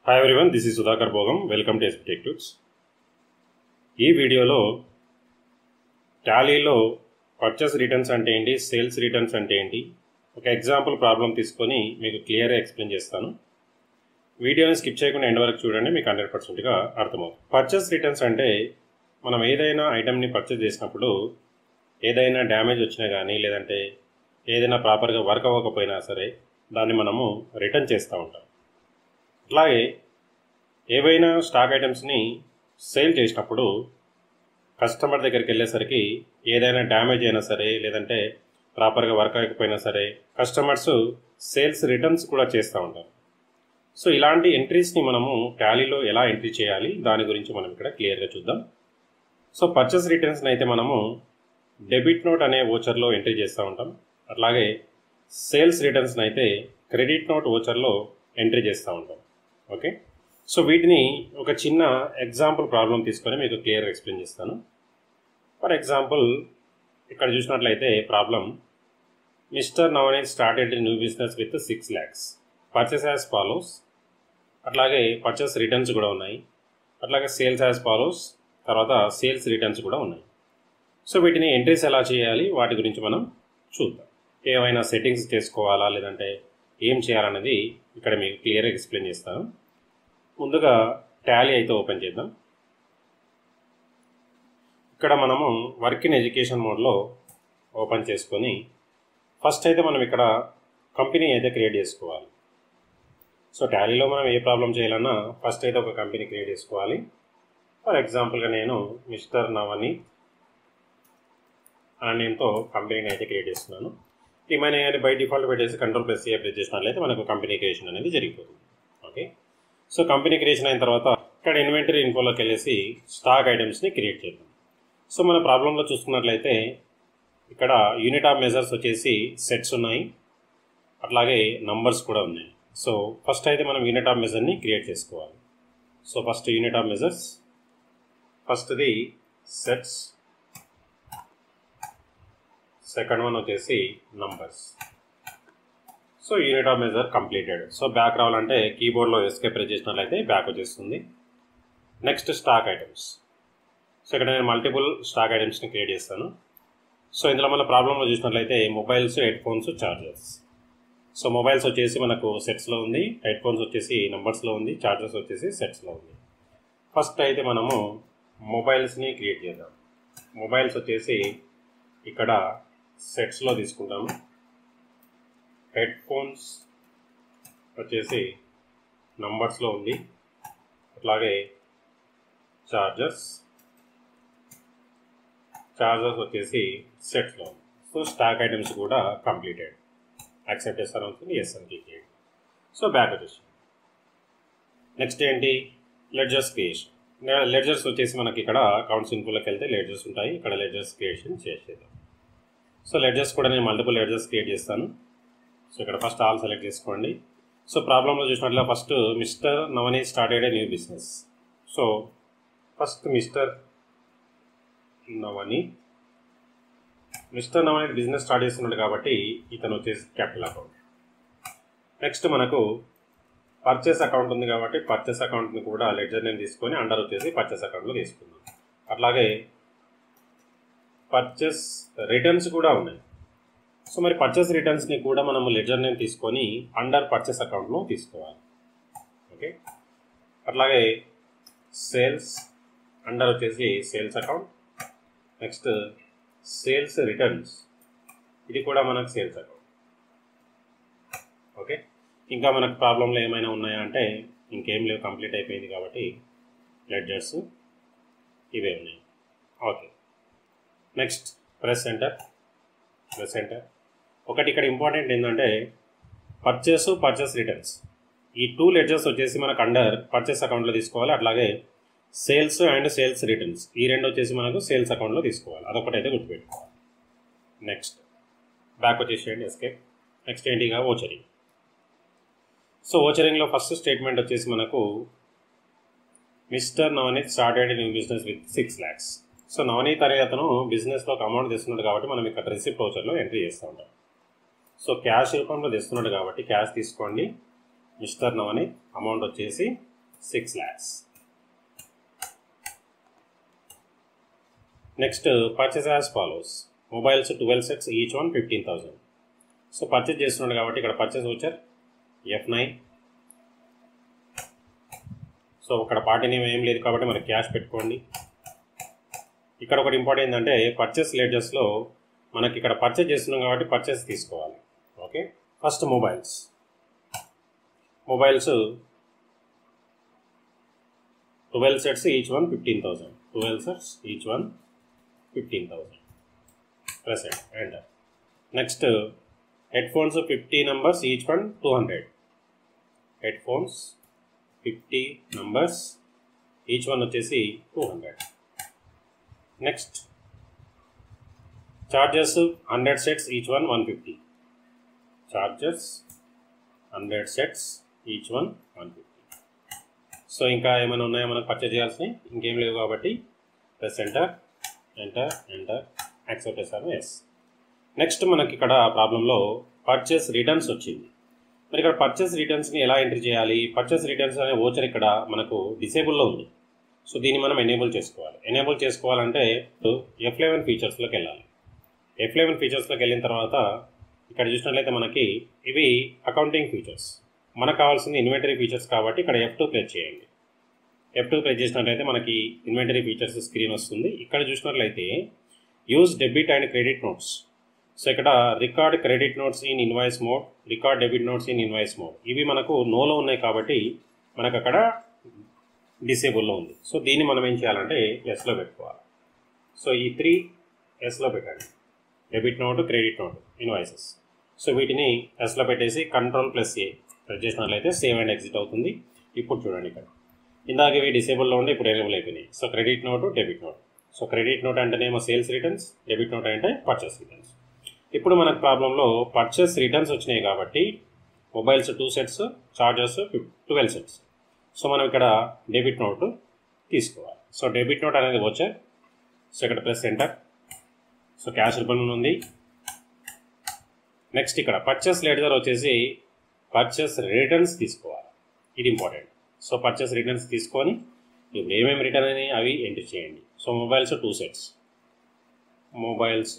hi everyone this is Sudhakar Bhogam welcome to SP టెక్టిక్స్ ఈ వీడియోలో టాలీలో purchase returns అంటే ఏంటి సేల్స్ రిటర్న్స్ అంటే ఏంటి ఒక ఎగ్జాంపుల్ ప్రాబ్లం తీసుకొని మీకు క్లియర్గా ఎక్స్ప్లెయిన్ చేస్తాను వీడియోని స్కిప్ చేయకుండా ఎండ్ వరకు చూడండి మీకు హండ్రెడ్ పర్సెంట్గా అర్థమవుతుంది పర్చేస్ రిటర్న్స్ అంటే మనం ఏదైనా ఐటమ్ని పర్చేస్ చేసినప్పుడు ఏదైనా డ్యామేజ్ వచ్చినా కానీ లేదంటే ఏదైనా ప్రాపర్గా వర్క్ అవ్వకపోయినా సరే దాన్ని మనము రిటర్న్ చేస్తూ ఉంటాం అట్లాగే ఏవైనా స్టాక్ ఐటమ్స్ని సేల్ చేసినప్పుడు కస్టమర్ దగ్గరికి వెళ్ళేసరికి ఏదైనా డ్యామేజ్ అయినా సరే లేదంటే ప్రాపర్గా వర్క్ అవ్వకపోయినా సరే కస్టమర్స్ సేల్స్ రిటర్న్స్ కూడా చేస్తూ ఉంటారు సో ఇలాంటి ఎంట్రీస్ని మనము టాలీలో ఎలా ఎంట్రీ చేయాలి దాని గురించి మనం ఇక్కడ క్లియర్గా చూద్దాం సో పర్చేస్ రిటర్న్స్ని అయితే మనము డెబిట్ నోట్ అనే ఓచర్లో ఎంట్రీ చేస్తూ ఉంటాం అట్లాగే సేల్స్ రిటర్న్స్ని అయితే క్రెడిట్ నోట్ ఓచర్లో ఎంట్రీ చేస్తూ ఉంటాం ఓకే సో వీటిని ఒక చిన్న ఎగ్జాంపుల్ ప్రాబ్లం తీసుకొని మీకు క్లియర్గా ఎక్స్ప్లెయిన్ చేస్తాను ఫర్ ఎగ్జాంపుల్ ఇక్కడ చూసినట్లయితే problem mister Navneet started new business with six lakhs purchase as follows అట్లాగే పర్చేస్ రిటర్న్స్ కూడా ఉన్నాయి అట్లాగే సేల్స్ యాజ్ ఫాలోస్ తర్వాత సేల్స్ రిటర్న్స్ కూడా ఉన్నాయి సో వీటిని ఎంట్రీస్ ఎలా చేయాలి వాటి గురించి మనం చూద్దాం ఏమైనా సెట్టింగ్స్ చేసుకోవాలా లేదంటే ఏం చేయాలనేది ఇక్కడ మీకు క్లియర్గా ఎక్స్ప్లెయిన్ చేస్తాను ముందుగా టాలీ అయితే ఓపెన్ చేద్దాం ఇక్కడ మనము వర్క్ ఇన్ ఎడ్యుకేషన్ మోడ్లో ఓపెన్ చేసుకొని ఫస్ట్ అయితే మనం ఇక్కడ కంపెనీ అయితే క్రియేట్ చేసుకోవాలి సో టాలీలో మనం ఏ ప్రాబ్లం చేయాలన్నా ఫస్ట్ అయితే ఒక కంపెనీ క్రియేట్ చేసుకోవాలి ఫర్ ఎగ్జాంపుల్గా నేను మిస్టర్ నవని అనే నేమ్తో కంపెనీని అయితే క్రియేట్ చేస్తున్నాను ఏమైనా కానీ బై డిఫాల్ట్ పెట్టేసి కంట్రోల్ ప్లస్ ఏ ప్రెస్ చేసినట్లయితే మనకు కంపెనీ క్రియేషన్ అనేది జరిగిపోతుంది ఓకే సో కంపెనీ క్రియేషన్ అయిన తర్వాత ఇక్కడ ఇన్వెంటరీ ఇన్ఫోలోకి వెళ్ళేసి స్టాక్ ఐటమ్స్ని క్రియేట్ చేద్దాం సో మన ప్రాబ్లంలో చూసుకున్నట్లయితే ఇక్కడ యూనిట్ ఆఫ్ మెజర్స్ వచ్చేసి సెట్స్ ఉన్నాయి అట్లాగే నంబర్స్ కూడా ఉన్నాయి సో ఫస్ట్ అయితే మనం యూనిట్ ఆఫ్ మెజర్ని క్రియేట్ చేసుకోవాలి so first unit of measures ఫస్ట్ది సెట్స్ సెకండ్ వన్ వచ్చేసి numbers so unit of measure completed so back రావాలంటే కీబోర్డ్లో ఎస్కే ప్రెస్ చేసినట్లయితే బ్యాక్ వచ్చేస్తుంది నెక్స్ట్ స్టాక్ ఐటమ్స్ సో ఇక్కడ నేను మల్టిపుల్ స్టాక్ ఐటమ్స్ని క్రియేట్ చేస్తాను సో ఇందులో మన ప్రాబ్లంలో చూసినట్లయితే mobiles headphones chargers so mobiles వచ్చేసి మనకు సెట్స్లో ఉంది హెడ్ ఫోన్స్ వచ్చేసి నంబర్స్లో ఉంది చార్జర్స్ వచ్చేసి సెట్స్లో ఉంది ఫస్ట్ అయితే మనము మొబైల్స్ని క్రియేట్ చేద్దాం మొబైల్స్ వచ్చేసి ఇక్కడ సెట్స్లో తీసుకుంటాము హెడ్ ఫోన్స్ వచ్చేసి నంబర్స్లో ఉంది అట్లాగే చార్జర్స్ చార్జర్స్ వచ్చేసి సెట్స్లో ఉంది సో స్టాక్ ఐటమ్స్ కూడా కంప్లీటెడ్ యాక్సెప్ట్ చేస్తాను అవుతుంది ఎస్ అని క్లిక్ చేయండి సో బ్యాక్ వచ్చేసి నెక్స్ట్ ఏంటి లెడ్జర్స్ క్రియేషన్ లెడ్జర్స్ వచ్చేసి మనకి ఇక్కడ అకౌంట్స్ ఇన్ఫోలోకి వెళ్తే లెడ్జర్స్ ఉంటాయి ఇక్కడ లెడ్జర్స్ క్రియేషన్ చేసేద్దాం సో లెడ్జర్స్ కూడా నేను మల్టిపుల్ లెడ్జర్స్ క్రియేట్ చేస్తాను సో ఇక్కడ ఫస్ట్ ఆల్ సెలెక్ట్ చేసుకోండి సో ప్రాబ్లంలో చూసినట్లే first mister Navani started a new business so first mister Navani mister Navani business start చేస్తున్నాడు కాబట్టి ఇతను వచ్చేసి క్యాపిటల్ అకౌంట్ నెక్స్ట్ మనకు పర్చేస్ అకౌంట్ ఉంది కాబట్టి పర్చేస్ అకౌంట్ని కూడా లెడ్జర్ నేమ్ తీసుకొని అండర్ వచ్చేసి పర్చేస్ అకౌంట్లో తీసుకుందాం అట్లాగే పర్చేస్ రిటర్న్స్ కూడా ఉన్నాయి సో మరి పర్చేస్ రిటర్న్స్ని కూడా మనము లెడ్జర్ నేమ్ తీసుకొని అండర్ పర్చేస్ అకౌంట్లో తీసుకోవాలి ఓకే అట్లాగే సేల్స్ అండర్ వచ్చేసి sales account next sales returns ఇది కూడా మనకు సేల్స్ అకౌంట్ ఓకే ఇంకా మనకు ప్రాబ్లంలు ఏమైనా ఉన్నాయా అంటే ఇంకేం లేవు కంప్లీట్ అయిపోయింది కాబట్టి లెడ్జర్స్ ఇవే ఉన్నాయి okay next press enter press enter ఒకటి ఇక్కడ ఇంపార్టెంట్ ఏంటంటే పర్చేస్ పర్చేస్ రిటర్న్స్ ఈ టూ లెడ్జర్స్ వచ్చేసి మనకు అండర్ పర్చేస్ అకౌంట్లో తీసుకోవాలి అట్లాగే సేల్స్ అండ్ సేల్స్ రిటర్న్స్ ఈ రెండు వచ్చేసి మనకు సేల్స్ అకౌంట్లో తీసుకోవాలి అదొకటి అయితే గుర్తుపెట్టుకోవాలి నెక్స్ట్ బ్యాక్ వచ్చేసేయండి ఎస్కేప్ నెక్స్ట్ ఏంటిగా ఓచరింగ్ సో ఓచరింగ్లో ఫస్ట్ స్టేట్మెంట్ వచ్చేసి మనకు mister Navneet started new business with six lakhs so Navneet అనే అతను బిజినెస్లోకి అమౌంట్ తెస్తున్నాడు కాబట్టి మనం ఇక్కడ రిసిప్ట్ ఓచర్లో ఎంట్రీ చేస్తూ ఉంటాం సో క్యాష్ రూపంలో తెస్తున్నాడు కాబట్టి క్యాష్ తీసుకోండి మిస్టర్ నవనీత్ అమౌంట్ వచ్చేసి six lakhs next purchase as follows mobiles twelve sets each one fifteen thousand so purchase చేస్తున్నాడు కాబట్టి ఇక్కడ పర్చేస్ వచ్చారు ఎఫ్ నైన్ సో ఇక్కడ పార్టీ నేమ్ ఏం లేదు కాబట్టి మనకి క్యాష్ పెట్టుకోండి ఇక్కడ ఒకటి ఇంపార్టెంట్ ఏంటంటే పర్చేస్ లేటెస్ట్లో మనకి ఇక్కడ పర్చేస్ చేస్తున్నాం కాబట్టి పర్చేస్ తీసుకోవాలి okay first mobiles mobiles twelve sets each one fifteen thousand twelve sets each one fifteen thousand present and next headphones fifty numbers each one two hundred headphones fifty numbers each one వచ్చేసి two hundred next charges hundred sets each one one fifty charges hundred sets each one one fifty so ఇంకా ఏమైనా ఉన్నాయో మనకు purchase చేయాల్సినవి ఇంకేం లేవు కాబట్టి press enter enter enter accept చేశాను ఎస్ నెక్స్ట్ మనకి ఇక్కడ ప్రాబ్లంలో పర్చేస్ రిటర్న్స్ వచ్చింది మరి ఇక్కడ పర్చేస్ రిటర్న్స్ని ఎలా ఎంట్రీ చేయాలి పర్చేస్ రిటర్న్స్ అనే ఓచర్ ఇక్కడ మనకు డిసేబుల్లో ఉంది సో దీన్ని మనం ఎనేబుల్ చేసుకోవాలి ఎనేబుల్ చేసుకోవాలంటే ఎఫ్ లెవెన్ ఫీచర్స్లోకి వెళ్ళాలి ఎఫ్ లెవెన్ ఫీచర్స్లోకి వెళ్ళిన తర్వాత ఇక్కడ చూసినట్లయితే మనకి ఇవి అకౌంటింగ్ ఫీచర్స్ మనకు కావాల్సింది ఇన్వెంటరీ ఫీచర్స్ కాబట్టి ఇక్కడ ఎఫ్ టూ ప్రెస్ చేయండి ఎఫ్ టూ ప్రెస్ చేసినట్లయితే మనకి ఇన్వెంటరీ ఫీచర్స్ స్క్రీన్ వస్తుంది ఇక్కడ చూసినట్లయితే use debit and credit notes so ఇక్కడ record credit notes in invoice mode record debit notes in invoice mode ఇవి మనకు నోలో ఉన్నాయి కాబట్టి మనకు అక్కడ డిసేబుల్లో ఉంది సో దీన్ని మనం ఏం చేయాలంటే ఎస్లో పెట్టుకోవాలి సో ఈ త్రీ ఎస్లో పెట్టండి debit note credit note invoices so వీటిని ఎస్లో పెట్టేసి కంట్రోల్ ప్లస్ ఏ ప్రెస్ చేసినట్లయితే సేవ్ అండ్ ఎగ్జిట్ అవుతుంది ఇప్పుడు చూడండి ఇక్కడ ఇందాక ఇవి డిసేబుల్లో ఉండి ఇప్పుడు ఎనేబుల్ అయిపోయినాయి so credit note debit note so credit note అంటేనేమో సేల్స్ రిటర్న్స్ డెబిట్ నోట్ అంటే పర్చేస్ రిటర్న్స్ ఇప్పుడు మనకు ప్రాబ్లంలో పర్చేస్ రిటర్న్స్ వచ్చినాయి కాబట్టి mobiles two sets charges twelve sets so మనం ఇక్కడ డెబిట్ నోట్ తీసుకోవాలి సో డెబిట్ నోట్ అనేది వచ్చే సో ఇక్కడ ప్లస్ ఎంటర్ సో క్యాష్ రిబన్ ఉంది నెక్స్ట్ ఇక్కడ పర్చేస్ లెటర్ వచ్చేసి పర్చేస్ రిటర్న్స్ తీసుకోవాలి ఇది ఇంపార్టెంట్ సో పర్చేస్ రిటర్న్స్ తీసుకొని ఇప్పుడు ఏమేమి రిటర్న్ అయినాయి అవి ఎంటర్ చేయండి so mobiles two sets mobiles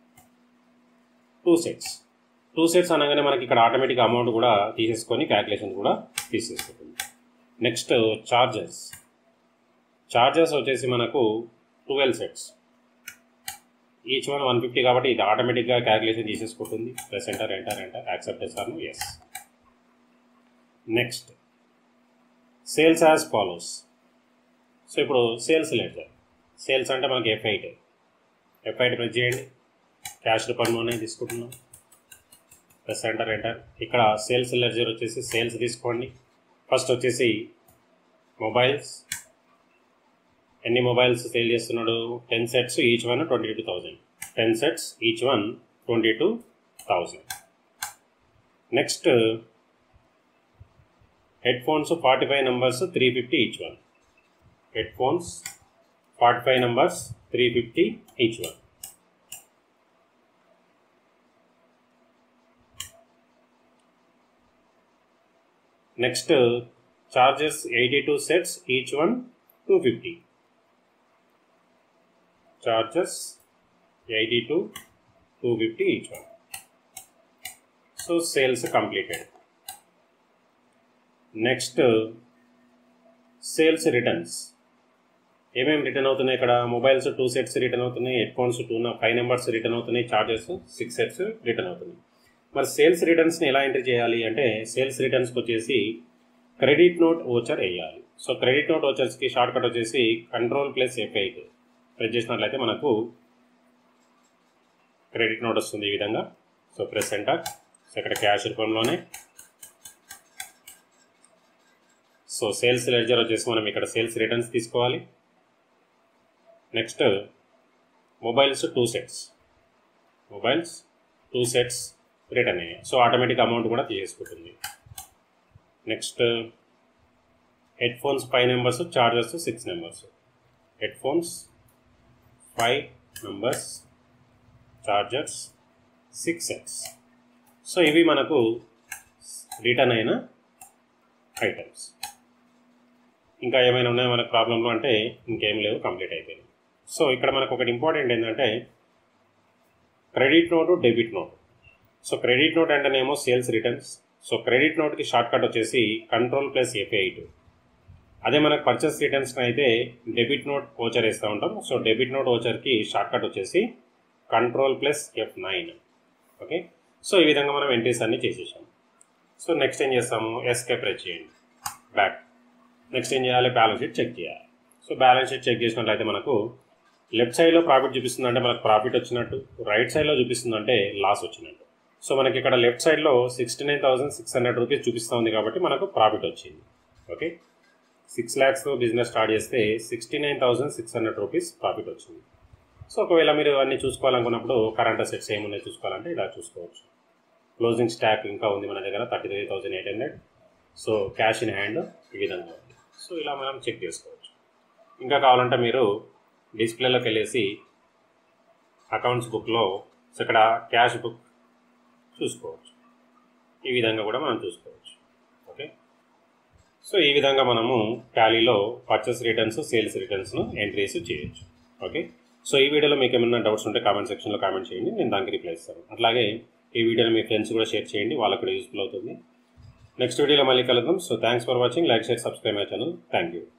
two sets two sets అనగానే మనకి ఇక్కడ ఆటోమేటిక్ అమౌంట్ కూడా తీసేసుకొని క్యాల్కులేషన్ కూడా తీసేసుకుంటుంది నెక్స్ట్ చార్జెస్ చార్జెస్ వచ్చేసి మనకు twelve sets each one one fifty కాబట్టి ఇది ఆటోమేటిక్గా క్యాల్కులేషన్ తీసేసుకుంటుంది plus enter enter enter accept చేస్తాను yes next sales as follows so ఇప్పుడు సేల్స్ లెటర్ సేల్స్ అంటే మనకి F eight F eight press చేయండి క్యాష్ పన్నునే తీసుకుంటున్నాం ప్లస్ ఎంటర్ ఎంటర్ ఇక్కడ సేల్స్ లెజర్ వచ్చేసి సేల్స్ తీసుకోండి ఫస్ట్ వచ్చేసి మొబైల్స్ ఎన్ని మొబైల్స్ సేల్ చేస్తున్నాడు ten sets each one twenty two thousand ten sets each one twenty two thousand next headphones forty five numbers three fifty each one headphones forty five numbers three fifty each one next charges eighty two sets each one two fifty charges eighty two two fifty each one so sales completed next sales returns ఏమేమి return అవుతున్నాయి ఇక్కడ mobiles two sets return అవుతున్నాయి headphones two five numbers return అవుతున్నాయి charges six sets return అవుతున్నాయి మరి sales రిటర్న్స్ని ఎలా enter చేయాలి అంటే సేల్స్ రిటర్న్స్కి వచ్చేసి క్రెడిట్ నోట్ ఓచర్ వేయాలి సో క్రెడిట్ నోట్ ఓచర్స్కి షార్ట్ కట్ వచ్చేసి control plus F eight press చేసినట్లయితే మనకు క్రెడిట్ నోట్ వస్తుంది ఈ విధంగా సో ప్రెస్ ఎంటర్ సో ఇక్కడ క్యాష్ రూపంలోనే సో సేల్స్ లెడ్జర్ వచ్చేసి మనం ఇక్కడ సేల్స్ రిటర్న్స్ తీసుకోవాలి next mobiles two sets mobiles two sets return అయ్యాయి సో ఆటోమేటిక్ అమౌంట్ కూడా తీసేసుకుంటుంది next headphones five numbers chargers six numbers headphones five numbers chargers six sets so ఇవి మనకు return అయిన ఐటమ్స్ ఇంకా ఏమైనా ఉన్నాయో మనకు ప్రాబ్లంలు అంటే ఇంకేం లేవు కంప్లీట్ అయిపోయింది సో ఇక్కడ మనకు ఒకటి ఇంపార్టెంట్ ఏంటంటే credit note debit note so credit note అంటేనేమో సేల్స్ రిటర్న్స్ సో క్రెడిట్ నోట్కి షార్ట్ కట్ వచ్చేసి కంట్రోల్ ప్లస్ ఎఫ్ ఎయిట్ అదే మనకు పర్చేస్ రిటర్న్స్ అయితే డెబిట్ నోట్ ఓచర్ వేస్తూ ఉంటాం సో డెబిట్ నోట్ ఓచర్కి షార్ట్ కట్ వచ్చేసి control plus F nine okay so ఈ విధంగా మనం ఎంట్రీస్ అన్ని చేసేసాం సో నెక్స్ట్ ఏం చేస్తాము ఎస్కే ప్రెస్ చేయండి బ్యాక్ నెక్స్ట్ ఏం చేయాలి బ్యాలెన్స్ షీట్ చెక్ చేయాలి సో బ్యాలెన్స్ షీట్ చెక్ చేసినట్లయితే మనకు లెఫ్ట్ సైడ్లో ప్రాఫిట్ చూపిస్తుందంటే మనకు ప్రాఫిట్ వచ్చినట్టు రైట్ సైడ్లో చూపిస్తుందంటే లాస్ వచ్చినట్టు సో మనకి ఇక్కడ లెఫ్ట్ సైడ్లో sixty nine thousand six hundred rupees చూపిస్తూ ఉంది కాబట్టి మనకు ప్రాఫిట్ వచ్చింది ఓకే సిక్స్ ల్యాక్స్తో బిజినెస్ స్టార్ట్ చేస్తే sixty nine thousand six hundred rupees profit వచ్చింది సో ఒకవేళ మీరు అన్ని చూసుకోవాలనుకున్నప్పుడు కరెంట్ అసెట్స్ ఏమున్నాయి చూసుకోవాలంటే ఇలా చూసుకోవచ్చు క్లోజింగ్ స్టాక్ ఇంకా ఉంది మన దగ్గర thirty three thousand eight hundred so cash in hand ఈ విధంగా ఉంది సో ఇలా మనం చెక్ చేసుకోవచ్చు ఇంకా కావాలంటే మీరు డిస్ప్లేలోకి వెళ్ళేసి అకౌంట్స్ బుక్లో సో ఇక్కడ క్యాష్ బుక్ చూసుకోవచ్చు ఈ విధంగా కూడా మనం చూసుకోవచ్చు ఓకే సో ఈ విధంగా మనము టాలీలో పర్చేస్ రిటర్న్స్ సేల్స్ రిటర్న్స్ను ఎంట్రీస్ చేయొచ్చు ఓకే సో ఈ వీడియోలో మీకు ఏమైనా డౌట్స్ ఉంటే కామెంట్ సెక్షన్లో కామెంట్ చేయండి నేను దానికి రిప్లై ఇస్తాను అట్లాగే ఈ వీడియోని మీ ఫ్రెండ్స్ కూడా షేర్ చేయండి వాళ్ళకు కూడా యూస్ఫుల్ అవుతుంది నెక్స్ట్ వీడియోలో మళ్ళీ కలుద్దాం so thanks for watching like share subscribe my channel thank you